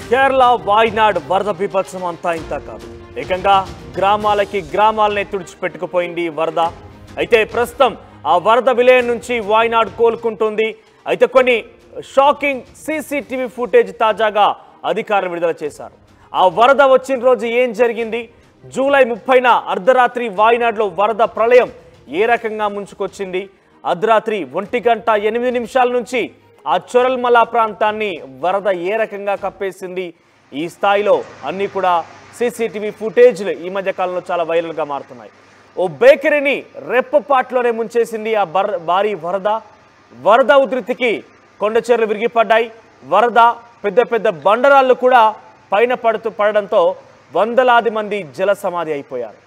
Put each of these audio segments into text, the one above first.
కేరళ వాయినాడ్ వరద బీభత్సం అంతా ఇంత కాదు ఏకంగా గ్రామాలకి గ్రామాలనే తుడిచిపెట్టుకుపోయింది ఈ వరద అయితే ప్రస్తుతం ఆ వరద విలయం నుంచి వాయినాడ్ కోలుకుంటుంది అయితే కొన్ని షాకింగ్ సీసీటీవీ ఫుటేజ్ తాజాగా అధికారులు విడుదల చేశారు ఆ వరద వచ్చిన రోజు ఏం జరిగింది జూలై ముప్పైన అర్ధరాత్రి వాయినాడ్లో వరద ప్రళయం ఏ రకంగా ముంచుకొచ్చింది అర్ధరాత్రి ఒంటి గంట ఎనిమిది నిమిషాల నుంచి ఆ చొరల్మల ప్రాంతాన్ని వరద ఏ రకంగా కప్పేసింది ఈ స్థాయిలో అన్నీ కూడా సీసీటీవీ ఫుటేజ్లు ఈ మధ్య కాలంలో చాలా వైరల్గా మారుతున్నాయి ఓ బేకరీని రెప్పపాట్లోనే ముంచేసింది ఆ బర్ భారీ వరద వరద ఉధృతికి కొండ చెర్లు విరిగిపడ్డాయి వరద పెద్ద పెద్ద బండరాళ్ళు కూడా పైన పడుతూ పడడంతో వందలాది మంది జల సమాధి అయిపోయారు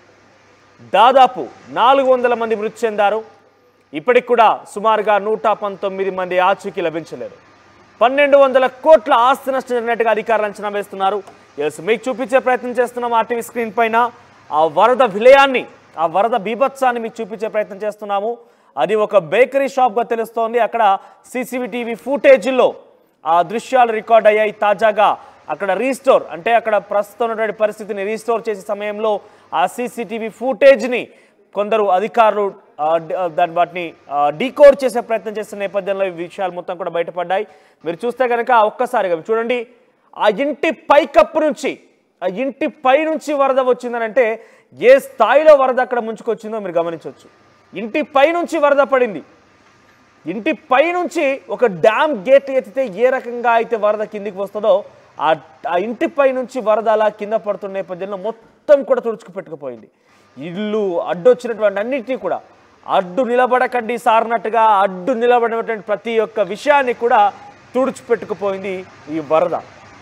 దాదాపు నాలుగు వందల మంది మృతి చెందారు ఇప్పటికి కూడా సుమారుగా నూట పంతొమ్మిది మంది ఆచూకీ లభించలేదు పన్నెండు వందల కోట్ల ఆస్తి నష్టం జరిగినట్టుగా అధికారులు అంచనా వేస్తున్నారు ఎస్ మీకు చూపించే ప్రయత్నం చేస్తున్నాం ఆ టీవీ స్క్రీన్ పైన ఆ వరద విలయాన్ని ఆ వరద బీభత్సాన్ని మీకు చూపించే ప్రయత్నం చేస్తున్నాము అది ఒక బేకరీ షాప్గా తెలుస్తోంది అక్కడ సీసీటీవీ ఫుటేజ్లో ఆ దృశ్యాలు రికార్డ్ అయ్యాయి తాజాగా అక్కడ రీస్టోర్ అంటే అక్కడ ప్రస్తుతం ఉన్నటువంటి పరిస్థితిని రీస్టోర్ చేసే సమయంలో ఆ సీసీటీవీ ఫుటేజ్ని కొందరు అధికారులు ఆ, డి- ఆ, దాన్ని వాటిని డీకోడ్ చేసే ప్రయత్నం చేస్తున్న నేపథ్యంలో ఈ విషయాలు మొత్తం కూడా బయటపడ్డాయి మీరు చూస్తే కనుక ఒక్కసారిగా చూడండి ఆ ఇంటి పైకప్పు నుంచి ఆ ఇంటి పై నుంచి వరద వచ్చిందని అంటే ఏ స్థాయిలో వరద అక్కడ ముంచుకొచ్చిందో మీరు గమనించవచ్చు ఇంటి పై నుంచి వరద పడింది ఇంటి పై నుంచి ఒక డ్యామ్ గేట్ ఎత్తితే ఏ రకంగా అయితే వరద కిందికి వస్తుందో ఆ ఆ ఇంటి పై నుంచి వరద అలా కింద పడుతున్న నేపథ్యంలో మొత్తం కూడా తుడుచుకు పెట్టుకుపోయింది ఇల్లు అడ్డొచ్చినటువంటి అన్నిటినీ కూడా అడ్డు నిలబడకండి సారినట్టుగా అడ్డు నిలబడినటువంటి ప్రతి ఒక్క విషయాన్ని కూడా తుడిచిపెట్టుకుపోయింది ఈ వరద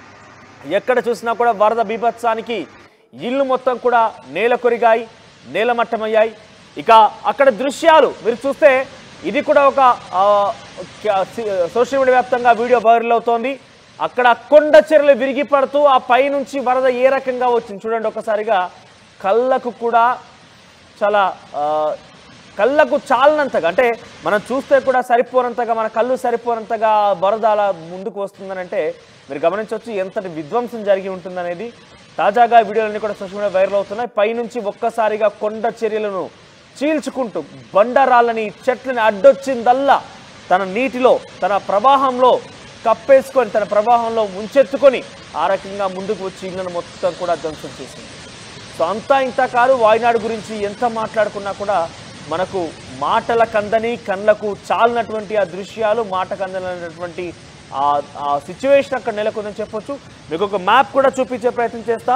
ఎక్కడ చూసినా కూడా వరద బీభత్సానికి ఇల్లు మొత్తం కూడా నేల కొరిగాయి నేలమట్టమయ్యాయి ఇక అక్కడ దృశ్యాలు మీరు చూస్తే ఇది కూడా ఒక ఆ, క- సి- సోషల్ మీడియా వ్యాప్తంగా వీడియో వైరల్ అవుతోంది అక్కడ కొండ చెరలు విరిగి పడుతూ ఆ పైనుంచి వరద ఏ రకంగా వచ్చింది చూడండి ఒకసారిగా కళ్ళకు కూడా చాలా ఆ, కళ్ళకు చాలనంతగా అంటే మనం చూస్తే కూడా సరిపోనంతగా మన కళ్ళు సరిపోనంతగా వరద అలా ముందుకు వస్తుందని అంటే మీరు గమనించవచ్చు ఎంతటి విధ్వంసం జరిగి ఉంటుందనేది తాజాగా వీడియోలన్నీ కూడా సోషల్ మీడియా వైరల్ అవుతున్నాయి పైనుంచి ఒక్కసారిగా కొండ చర్యలను చీల్చుకుంటూ బండరాళ్ళని చెట్లని అడ్డొచ్చిందల్లా తన నీటిలో తన ప్రవాహంలో కప్పేసుకొని తన ప్రవాహంలో ముంచెత్తుకొని ఆ రకంగా ముందుకు వచ్చి ఇళ్లను మొత్తం కూడా ధ్వంసం చేసింది సో అంతా ఇంత కాదు వాయినాడు గురించి ఎంత మాట్లాడుకున్నా కూడా మనకు మాటల కందని కళ్ళకు చాలినటువంటి ఆ దృశ్యాలు మాట కందనటువంటి ఆ ఆ సిచ్యువేషన్ అక్కడ నెలకొందని చెప్పొచ్చు మీకు ఒక మ్యాప్ కూడా చూపించే ప్రయత్నం చేస్తా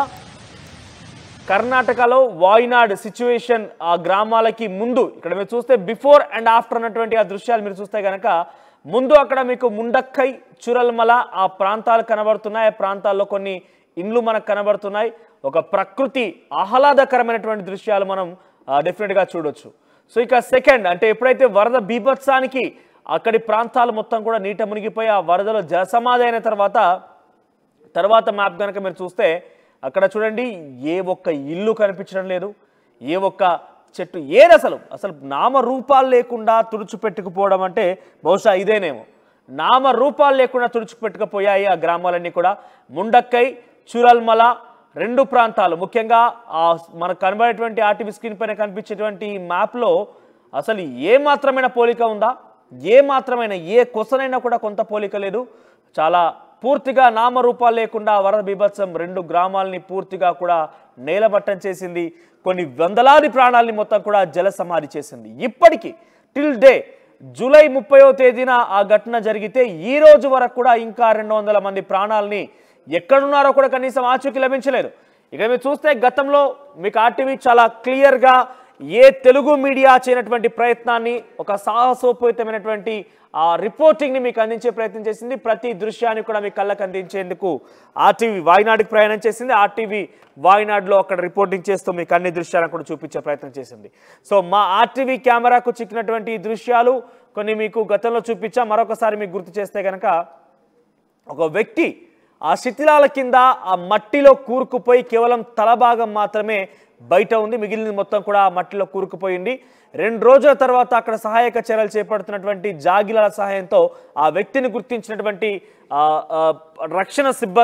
కర్ణాటకలో వాయినాడ్ సిచ్యువేషన్ ఆ గ్రామాలకి ముందు ఇక్కడ మీరు చూస్తే బిఫోర్ అండ్ ఆఫ్టర్ అన్నటువంటి ఆ దృశ్యాలు మీరు చూస్తే కనుక ముందు అక్కడ మీకు ముండక్కై చురల్మల ఆ ప్రాంతాలు కనబడుతున్నాయి ఆ ప్రాంతాల్లో కొన్ని ఇండ్లు మనకు కనబడుతున్నాయి ఒక ప్రకృతి ఆహ్లాదకరమైనటువంటి దృశ్యాలు మనం డెఫినెట్గా చూడొచ్చు సో ఇక సెకండ్ అంటే ఎప్పుడైతే వరద బీభత్సానికి అక్కడి ప్రాంతాలు మొత్తం కూడా నీట మునిగిపోయి ఆ వరదలో జలసమాధి అయిన తర్వాత తర్వాత మ్యాప్ కనుక మీరు చూస్తే అక్కడ చూడండి ఏ ఒక్క ఇల్లు కనిపించడం లేదు ఏ ఒక్క చెట్టు ఏది అసలు అసలు నామరూపాలు లేకుండా తుడిచిపెట్టుకుపోవడం అంటే బహుశా ఇదేనేమో నామరూపాలు లేకుండా తుడిచిపెట్టుకుపోయాయి ఆ గ్రామాలన్నీ కూడా ముండక్కై చురల్మల రెండు ప్రాంతాలు ముఖ్యంగా ఆ మనకు కనబడేటువంటి ఆర్టీవీ స్క్రీన్ పైన కనిపించేటువంటి ఈ మ్యాప్లో అసలు ఏ మాత్రమైన పోలిక ఉందా ఏ మాత్రమైన ఏ కొసనైనా కూడా కొంత పోలిక లేదు చాలా పూర్తిగా నామరూపాలు లేకుండా వరద బీభత్సం రెండు గ్రామాలని పూర్తిగా కూడా నేలమట్టం చేసింది కొన్ని వందలాది ప్రాణాలని మొత్తం కూడా జల సమాధి చేసింది ఇప్పటికీ టిల్ డే జూలై ముప్పైవ తేదీన ఆ ఘటన జరిగితే ఈ రోజు వరకు కూడా ఇంకా రెండు వందల మంది ప్రాణాలని ఎక్కడున్నారో కూడా కనీసం ఆచూకీ లభించలేదు ఇక మీరు చూస్తే గతంలో మీకు ఆర్టీవీ చాలా క్లియర్గా ఏ తెలుగు మీడియా చేయనటువంటి ప్రయత్నాన్ని ఒక సాహసోపేతమైనటువంటి ఆ రిపోర్టింగ్ని మీకు అందించే ప్రయత్నం చేసింది ప్రతి దృశ్యాన్ని కూడా మీ కళ్ళకు అందించేందుకు ఆర్టీవీ వాయినాడుకి ప్రయాణం చేసింది ఆర్టీవీ వాయినాడులో అక్కడ రిపోర్టింగ్ చేస్తూ మీకు అన్ని దృశ్యాలను కూడా చూపించే ప్రయత్నం చేసింది సో మా ఆర్టీవీ కెమెరాకు చిక్కినటువంటి ఈ దృశ్యాలు కొన్ని మీకు గతంలో చూపించా మరొకసారి మీకు గుర్తు చేస్తే కనుక ఒక వ్యక్తి ఆ శిథిలాల కింద ఆ మట్టిలో కూరుకుపోయి కేవలం తల భాగం మాత్రమే బయట ఉంది మిగిలిన మొత్తం కూడా ఆ మట్టిలో కూరుకుపోయింది రెండు రోజుల తర్వాత అక్కడ సహాయక చర్యలు చేపడుతున్నటువంటి జాగిలాల సహాయంతో ఆ వ్యక్తిని గుర్తించినటువంటి ఆ, ఆ, రక్షణ సిబ్బంది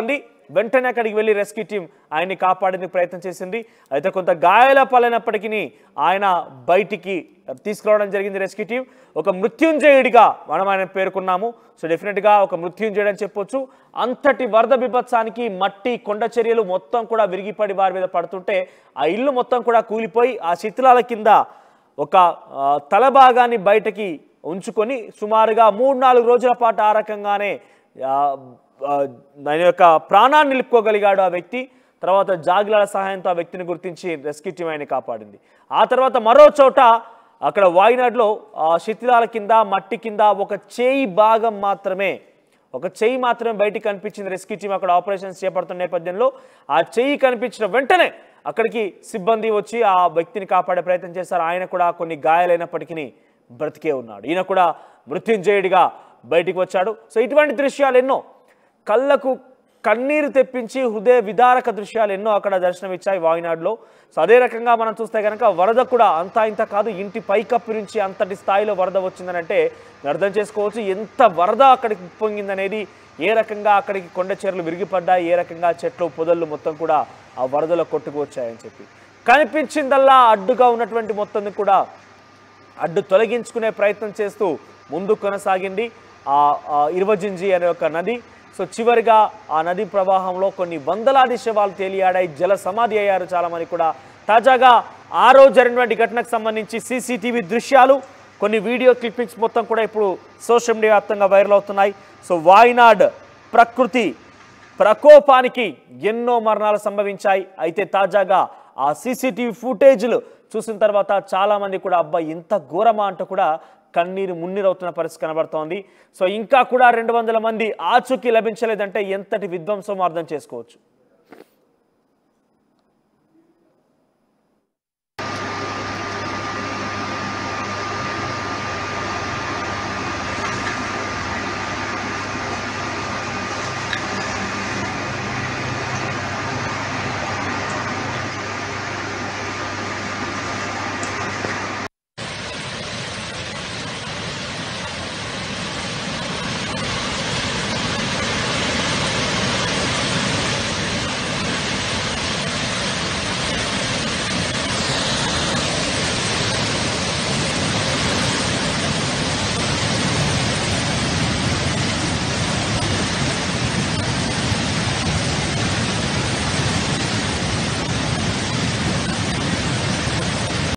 వెంటనే అక్కడికి వెళ్ళి రెస్క్యూ టీం ఆయన్ని కాపాడేందుకు ప్రయత్నం చేసింది అయితే కొంత గాయాల పాలైనప్పటికీ ఆయన బయటికి తీసుకురావడం జరిగింది రెస్క్యూ టీం ఒక మృత్యుంజయుడిగా మనం ఆయన పేర్కొన్నాము సో డెఫినెట్గా ఒక మృత్యుంజయుడు అని చెప్పొచ్చు అంతటి వరద బిభత్సానికి మట్టి కొండ చర్యలు మొత్తం కూడా విరిగిపడి వారి మీద పడుతుంటే ఆ ఇల్లు మొత్తం కూడా కూలిపోయి ఆ శిథిలాల కింద ఒక ఆ, తల భాగాన్ని బయటకి ఉంచుకొని సుమారుగా మూడు నాలుగు రోజుల పాటు ఆ రకంగానే ఆ, ఆ, దాని యొక్క ప్రాణాన్ని నిలుపుకోగలిగాడు ఆ వ్యక్తి తర్వాత జాగిలాల సహాయంతో ఆ వ్యక్తిని గుర్తించి రెస్క్యూ టీం ఆయన కాపాడింది ఆ తర్వాత మరో చోట అక్కడ వాయినాడులో ఆ శిథిలాల కింద మట్టి కింద ఒక చేయి భాగం మాత్రమే ఒక చెయ్యి మాత్రమే బయటికి కనిపించింది రెస్క్యూ టీం అక్కడ ఆపరేషన్స్ చేపడుతున్న నేపథ్యంలో ఆ చెయ్యి కనిపించిన వెంటనే అక్కడికి సిబ్బంది వచ్చి ఆ వ్యక్తిని కాపాడే ప్రయత్నం చేశారు ఆయన కూడా కొన్ని గాయాలైనప్పటికీ బ్రతికే ఉన్నాడు ఈయన కూడా మృత్యుంజయుడిగా బయటికి వచ్చాడు సో ఇటువంటి దృశ్యాలు ఎన్నో కళ్ళకు కన్నీరు తెప్పించి హృదయ విదారక దృశ్యాలు ఎన్నో అక్కడ దర్శనమిచ్చాయి వాయినాడులో సో అదే రకంగా మనం చూస్తే కనుక వరద కూడా అంతా ఇంత కాదు ఇంటి పైకప్పు నుంచి అంతటి స్థాయిలో వరద వచ్చిందనంటే మీరు అర్థం చేసుకోవచ్చు ఎంత వరద అక్కడికి పొంగిందనేది ఏ రకంగా అక్కడికి కొండ చీరలు విరిగిపడ్డాయి ఏ రకంగా చెట్లు పొదళ్ళు మొత్తం కూడా ఆ వరదలో కొట్టుకు వచ్చాయని చెప్పి కనిపించిందల్లా అడ్డుగా ఉన్నటువంటి మొత్తం కూడా అడ్డు తొలగించుకునే ప్రయత్నం చేస్తూ ముందు కొనసాగింది ఆ ఆ ఇర్వజింజి అనే ఒక నది సో చివరిగా ఆ నది ప్రవాహంలో కొన్ని వందలాది శవాలు తేలియాడాయి జల సమాధి అయ్యారు చాలామంది కూడా తాజాగా ఆ రోజు జరిగినటువంటి ఘటనకు సంబంధించి సీసీటీవీ దృశ్యాలు కొన్ని వీడియో క్లిప్పింగ్స్ మొత్తం కూడా ఇప్పుడు సోషల్ మీడియా వ్యాప్తంగా వైరల్ అవుతున్నాయి సో వాయినాడ్ ప్రకృతి ప్రకోపానికి ఎన్నో మరణాలు సంభవించాయి అయితే తాజాగా ఆ సీసీటీవీ ఫుటేజ్లు చూసిన తర్వాత చాలామంది కూడా అబ్బా ఇంత ఘోరమా అంటూ కూడా కన్నీరు మున్నీరవుతున్న పరిస్థితి కనబడుతోంది సో ఇంకా కూడా రెండు వందల మంది ఆచూకీ లభించలేదంటే ఎంతటి విధ్వంసమో అర్థం చేసుకోవచ్చు